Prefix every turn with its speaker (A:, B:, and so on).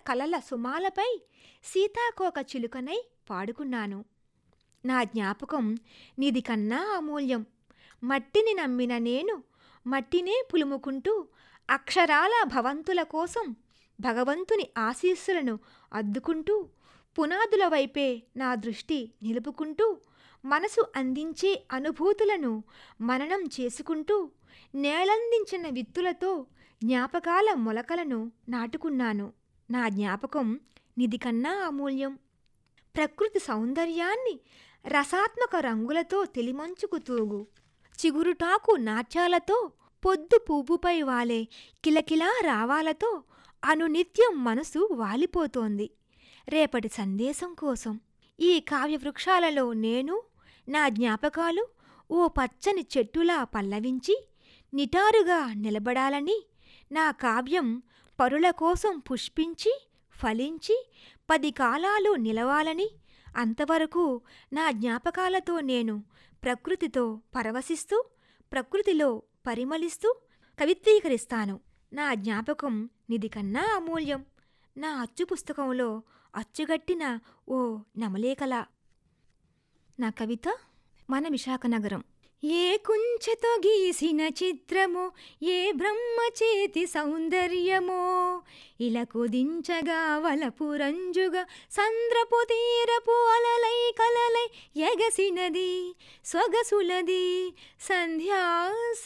A: కలల సుమాలపై సీతాకోక చిలుకనై పాడుకున్నాను నా జ్ఞాపకం నీది కన్నా అమూల్యం మట్టిని నమ్మిన నేను మట్టినే పులుముకుంటూ అక్షరాల భవంతుల కోసం భగవంతుని ఆశీస్సులను అద్దుకుంటూ పునాదుల వైపే నా దృష్టి నిలుపుకుంటూ మనసు అందించే అనుభూతులను మననం చేసుకుంటూ నేలందించిన విత్తులతో జ్ఞాపకాల మొలకలను నాటుకున్నాను నా జ్ఞాపకం నిధి కన్నా అమూల్యం ప్రకృతి సౌందర్యాన్ని రసాత్మక రంగులతో తెలిమంచుకు తూగు చిగురుటాకు నాట్యాలతో పొద్దు పువ్వుపై వాలే కిలకిలా రావాలతో అనునిత్యం మనసు వాలిపోతోంది రేపటి సందేశం కోసం ఈ కావ్య వృక్షాలలో నేను నా జ్ఞాపకాలు ఓ పచ్చని చెట్టులా పల్లవించి నిటారుగా నిలబడాలని నా కావ్యం పరుల కోసం పుష్పించి ఫలించి పది కాలాలు నిలవాలని అంతవరకు నా జ్ఞాపకాలతో నేను ప్రకృతితో పరవశిస్తూ ప్రకృతిలో పరిమళిస్తూ కవిత్రీకరిస్తాను నా జ్ఞాపకం నిధి కన్నా అమూల్యం నా అచ్చు పుస్తకంలో అచ్చుగట్టిన ఓ నమలేకల నా కవిత మన విశాఖ నగరం ఏ కుంచెతో గీసిన చిత్రమో ఏ బ్రహ్మ చేతి సౌందర్యమో ఇలా కుదించగా వలపు రంజుగా సంద్రపు తీరపు అలలై కలలై ఎగసినది సొగసులది సంధ్యా